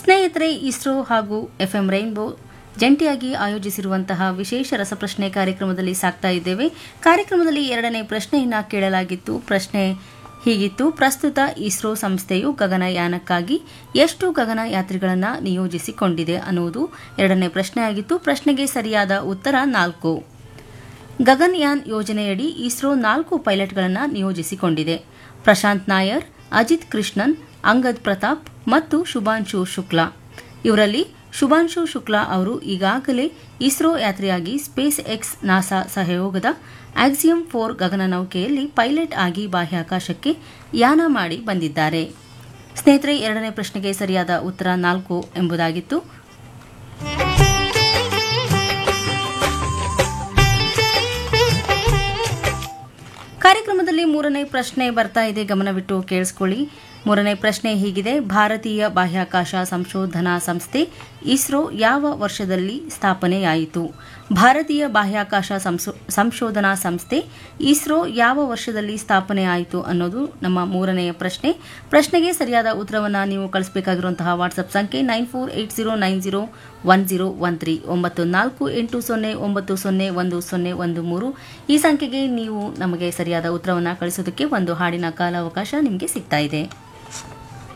ಸ್ನೇಹಿತರೆ ಇಸ್ರೋ ಹಾಗೂ FM rainbow ಜಂಟಿಯಾಗಿ ಆಯೋಜಿಸಿರುವಂತಹ ವಿಶೇಷ ರಸಪ್ರಶ್ನೆ ಕಾರ್ಯಕ್ರಮದಲ್ಲಿ ಸಾಕ್ತಾ ಇದ್ದೇವೆ ಕಾರ್ಯಕ್ರಮದಲ್ಲಿ ಎರಡನೇ ಪ್ರಶ್ನೆಯನ್ನ ಕೇಳಲಾಗಿತ್ತು ಪ್ರಶ್ನೆ ಹೀಗಿತ್ತು ಪ್ರಸ್ತುತ ಇಸ್ರೋ ಸಂಸ್ಥೆಯು ಗಗನಯಾನಕ್ಕಾಗಿ ಎಷ್ಟು ಗಗನಯಾತ್ರಿಗಳನ್ನು ನಿಯೋಜಿಸಿಕೊಂಡಿದೆ ಅನ್ನುವುದು ಎರಡನೇ ಪ್ರಶ್ನೆಯಾಗಿತ್ತು ಪ್ರಶ್ನೆಗೆ ಸರಿಯಾದ ಉತ್ತರ ನಾಲ್ಕು ಗಗನಯಾನ್ ಯೋಜನೆಯಡಿ ಇಸ್ರೋ ನಾಲ್ಕು ಪೈಲಟ್ಗಳನ್ನು ನಿಯೋಜಿಸಿಕೊಂಡಿದೆ ಪ್ರಶಾಂತ್ ನಾಯರ್ ಅಜಿತ್ ಕೃಷ್ಣನ್ ಅಂಗದ್ ಪ್ರತಾಪ್ ಮತ್ತು ಶುಭಾಂಶು ಶುಕ್ಲಾ ಇವರಲ್ಲಿ ಶುಭಾಂಶು ಶುಕ್ಲಾ ಅವರು ಈಗಾಗಲೇ ಇಸ್ರೋ ಯಾತ್ರೆಯಾಗಿ ಸ್ಪೇಸ್ ಎಕ್ಸ್ ನಾಸಾ ಸಹಯೋಗದ ಆಕ್ಸಿಯಂ ಫೋರ್ ಗಗನನೌಕೆಯಲ್ಲಿ ಪೈಲಟ್ ಆಗಿ ಬಾಹ್ಯಾಕಾಶಕ್ಕೆ ಯಾನ ಮಾಡಿ ಬಂದಿದ್ದಾರೆ ಸ್ನೇಹಿತರೆ ಎರಡನೇ ಪ್ರಶ್ನೆಗೆ ಸರಿಯಾದ ಉತ್ತರ ನಾಲ್ಕು ಎಂಬುದಾಗಿತ್ತು ಕಾರ್ಯಕ್ರಮದಲ್ಲಿ ಮೂರನೇ ಪ್ರಶ್ನೆ ಬರ್ತಾ ಇದೆ ಗಮನವಿಟ್ಟು ಕೇಳಿಸ್ಕೊಳ್ಳಿ ಮೂರನೇ ಪ್ರಶ್ನೆ ಹೀಗಿದೆ ಭಾರತೀಯ ಬಾಹ್ಯಾಕಾಶ ಸಂಶೋಧನಾ ಸಂಸ್ಥೆ ಇಸ್ರೋ ಯಾವ ವರ್ಷದಲ್ಲಿ ಸ್ಥಾಪನೆಯಾಯಿತು ಭಾರತೀಯ ಬಾಹ್ಯಾಕಾಶ ಸಂಶೋಧನಾ ಸಂಸ್ಥೆ ಇಸ್ರೋ ಯಾವ ವರ್ಷದಲ್ಲಿ ಸ್ಥಾಪನೆಯಾಯಿತು ಅನ್ನೋದು ನಮ್ಮ ಮೂರನೆಯ ಪ್ರಶ್ನೆ ಪ್ರಶ್ನೆಗೆ ಸರಿಯಾದ ಉತ್ತರವನ್ನು ನೀವು ಕಳಿಸಬೇಕಾಗಿರುವಂತಹ ವಾಟ್ಸ್ಆಪ್ ಸಂಖ್ಯೆ nine four eight zero nine zero one zero one three ಒಂಬತ್ತು ನಾಲ್ಕು ಎಂಟು ಸೊನ್ನೆ ಒಂಬತ್ತು ಸೊನ್ನೆ ಒಂದು ಸೊನ್ನೆ ಒಂದು ಮೂರು ಈ ಸಂಖ್ಯೆಗೆ ನೀವು ನಮಗೆ ಸರಿಯಾದ ಉತ್ತರವನ್ನು ಕಳಿಸೋದಕ್ಕೆ ಒಂದು ಹಾಡಿನ ಕಾಲಾವಕಾಶ ನಿಮಗೆ ಸಿಗ್ತಾ ಇದೆ